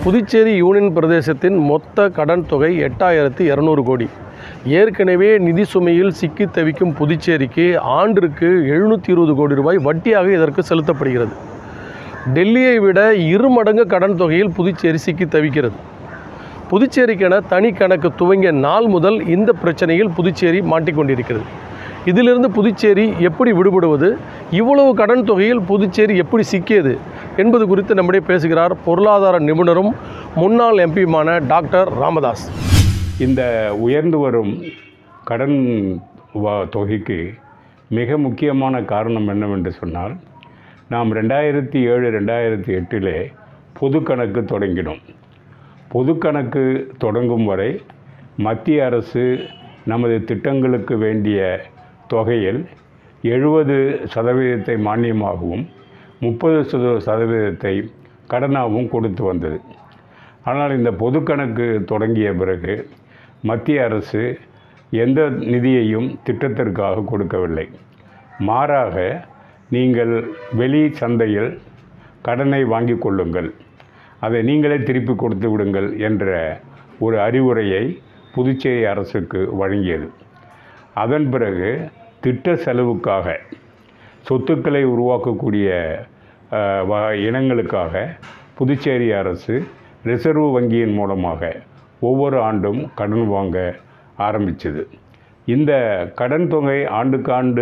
Puducherry union பிரதேசத்தின் மொத்த கடன் தொகை எட்டாயிரத்து இரநூறு கோடி ஏற்கனவே நிதி சுமையில் சிக்கி தவிக்கும் புதுச்சேரிக்கு ஆண்டிற்கு எழுநூற்றி இருபது கோடி ரூபாய் வட்டியாக இதற்கு செலுத்தப்படுகிறது டெல்லியை விட இரு மடங்கு கடன் தொகையில் புதுச்சேரி சிக்கி தவிக்கிறது புதுச்சேரிக்கென தனி கணக்கு துவங்கிய நாள் முதல் இந்த பிரச்சனையில் புதுச்சேரி மாட்டிக்கொண்டிருக்கிறது இதிலிருந்து புதுச்சேரி எப்படி விடுபடுவது இவ்வளவு கடன் தொகையில் புதுச்சேரி எப்படி சிக்கியது என்பது குறித்து நம்மிடையே பேசுகிறார் பொருளாதார நிபுணரும் முன்னாள் எம்பியுமான டாக்டர் ராமதாஸ் இந்த உயர்ந்து வரும் கடன் வ- தொகைக்கு மிக முக்கியமான காரணம் என்னவென்று சொன்னால் நாம் ரெண்டாயிரத்தி ஏழு ரெண்டாயிரத்தி எட்டிலே பொது கணக்கு தொடங்கினோம் பொது கணக்கு தொடங்கும் வரை மத்திய அரசு நமது திட்டங்களுக்கு வேண்டிய தொகையில் எழுபது சதவீதத்தை மானியமாகவும் முப்பது சத சதவீதத்தை கடனாகவும் கொடுத்து வந்தது ஆனால் இந்த பொது கணக்கு தொடங்கிய பிறகு மத்திய அரசு எந்த நிதியையும் திட்டத்திற்காக கொடுக்கவில்லை மாறாக நீங்கள் வெளி சந்தையில் கடனை வாங்கிக் கொள்ளுங்கள் அதை நீங்களே திருப்பி கொடுத்து விடுங்கள் என்ற ஒரு அறிவுரையை புதுச்சேரி அரசுக்கு வழங்கியது அதன் பிறகு திட்ட செலவுக்காக சொத்துக்களை உருவாக்கக்கூடிய அஹ், வ- இனங்களுக்காக புதுச்சேரி அரசு ரிசர்வ் வங்கியின் மூலமாக ஒவ்வொரு ஆண்டும் கடன் வாங்க ஆரம்பித்தது இந்த கடன் தொகை ஆண்டுக்காண்டு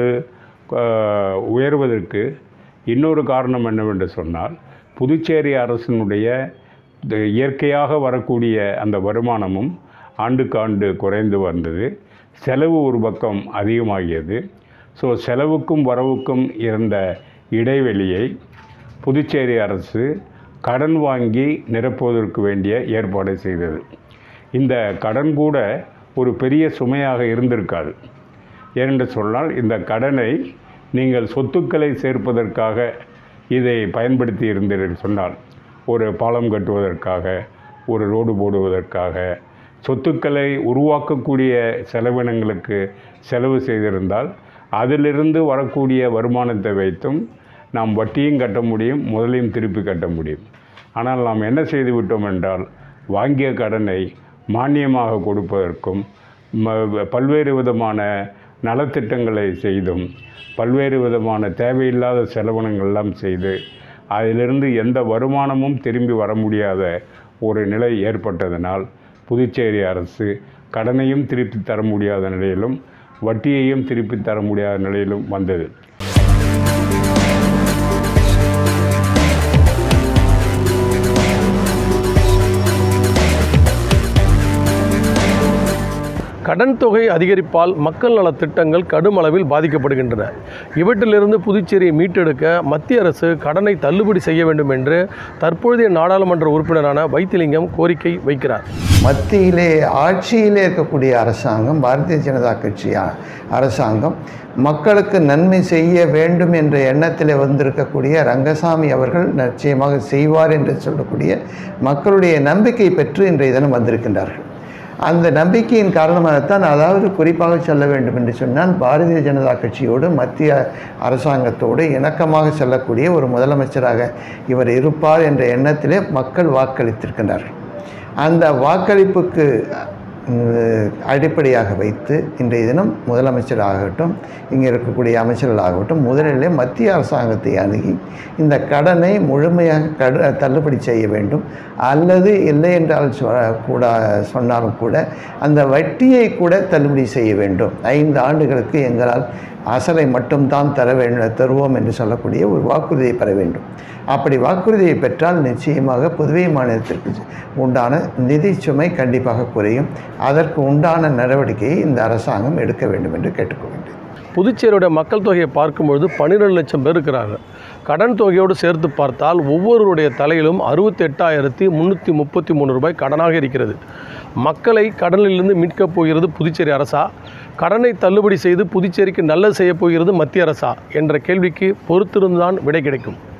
அஹ், உயர்வதற்கு இன்னொரு காரணம் என்னவென்று சொன்னால் புதுச்சேரி அரசினுடைய இந்த இயற்கையாக வரக்கூடிய அந்த வருமானமும் ஆண்டுக்காண்டு குறைந்து வந்தது செலவு ஒரு பக்கம் அதிகமாகியது ஸோ செலவுக்கும் வரவுக்கும் இருந்த இடைவெளியை புதுச்சேரி அரசு கடன் வாங்கி நிரப்புவதற்கு வேண்டிய ஏற்பாடை செய்தது இந்த கடன் கூட ஒரு பெரிய சுமையாக இருந்திருக்காது ஏனென்று சொன்னால் இந்த கடனை நீங்கள் சொத்துக்களை சேர்ப்பதற்காக இதை பயன்படுத்தி இருந்தீர்கள் சொன்னால் ஒரு பாலம் கட்டுவதற்காக ஒரு ரோடு போடுவதற்காக சொத்துக்களை உருவாக்கக்கூடிய செலவினங்களுக்கு செலவு செய்திருந்தால் அதிலிருந்து வரக்கூடிய வருமானத்தை வைத்தும் நாம் வட்டியும் கட்ட முடியும் முதலையும் திருப்பி கட்ட முடியும் ஆனால் நாம் என்ன செய்து விட்டோம் என்றால் வாங்கிய கடனை மானியமாக கொடுப்பதற்கும் ம- பல்வேறு விதமான நலத்திட்டங்களை செய்தும் பல்வேறு விதமான தேவையில்லாத செலவினங்கள்லாம் செய்து அதிலிருந்து எந்த வருமானமும் திரும்பி வர முடியாத ஒரு நிலை ஏற்பட்டதனால் புதுச்சேரி அரசு கடனையும் திருப்பி தர முடியாத நிலையிலும் வட்டியையும் திருப்பி தர முடியாத நிலையிலும் வந்தது கடன் தொகை அதிகரிப்பால் மக்கள் நலத் திட்டங்கள் கடும் அளவில் பாதிக்கப்படுகின்றன இவற்றிலிருந்து புதுச்சேரியை மீட்டெடுக்க மத்திய அரசு கடனை தள்ளுபடி செய்ய வேண்டும் என்று தற்பொழுதைய நாடாளுமன்ற உறுப்பினரான வைத்திலிங்கம் கோரிக்கை வைக்கிறார் மத்தியிலே ஆட்சியிலே இருக்கக்கூடிய அரசாங்கம் பாரதிய ஜனதா கட்சி அ- அரசாங்கம் மக்களுக்கு நன்மை செய்ய வேண்டும் என்ற எண்ணத்தில் வந்திருக்கக்கூடிய ரங்கசாமி அவர்கள் நிச்சயமாக செய்வார் என்று சொல்லக்கூடிய மக்களுடைய நம்பிக்கை பெற்று இன்றைய தினம் வந்திருக்கின்றார்கள் அந்த நம்பிக்கையின் காரணமாகத்தான் அதாவது குறிப்பாக சொல்ல வேண்டும் என்று சொன்னால் பாரதிய ஜனதா கட்சியோடு மத்திய அரசாங்கத்தோடு இணக்கமாக செல்லக்கூடிய ஒரு முதலமைச்சராக இவர் இருப்பார் என்ற எண்ணத்திலே மக்கள் வாக்களித்திருக்கின்றார்கள் அந்த வாக்களிப்புக்கு உம், அடிப்படையாக வைத்து இன்றைய தினம் முதலமைச்சர் ஆகட்டும் இங்கே இருக்கக்கூடிய அமைச்சர்கள் ஆகட்டும் முதலிலே மத்திய அரசாங்கத்தை அணுகி இந்த கடனை முழுமையாக கடு தள்ளுபடி செய்ய வேண்டும் அல்லது இல்லை என்றால் சொ- கூட சொன்னாலும் கூட அந்த வட்டியை கூட தள்ளுபடி செய்ய வேண்டும் ஐந்து ஆண்டுகளுக்கு எங்களால் அசலை மட்டும்தான் தர வேண்டும் தருவோம் என்று சொல்லக்கூடிய ஒரு வாக்குறுதியை பெற வேண்டும் அப்படி வாக்குறுதியை பெற்றால் நிச்சயமாக புதுவை மாநிலத்திற்கு உண்டான நிதி சுமை கண்டிப்பாக குறையும் அதற்கு உண்டான நடவடிக்கையை இந்த அரசாங்கம் எடுக்க வேண்டும் என்று கேட்டுக்கொள்கின்றேன் புதுச்சேரியோட மக்கள் தொகையை பார்க்கும்பொழுது பன்னிரெண்டு லட்சம் பேர் இருக்கிறாங்க கடன் தொகையோடு சேர்த்து பார்த்தால் ஒவ்வொருவருடைய தலையிலும் அறுபத்தி எட்டாயிரத்தி முந்நூற்றி முப்பத்தி மூணு ரூபாய் கடனாக இருக்கிறது மக்களை கடனிலிருந்து மீட்கப் போகிறது புதுச்சேரி அரசா கடனை தள்ளுபடி செய்து புதுச்சேரிக்கு நல்லது செய்யப் போகிறது மத்திய அரசா என்ற கேள்விக்கு பொறுத்திருந்துதான் விடை கிடைக்கும்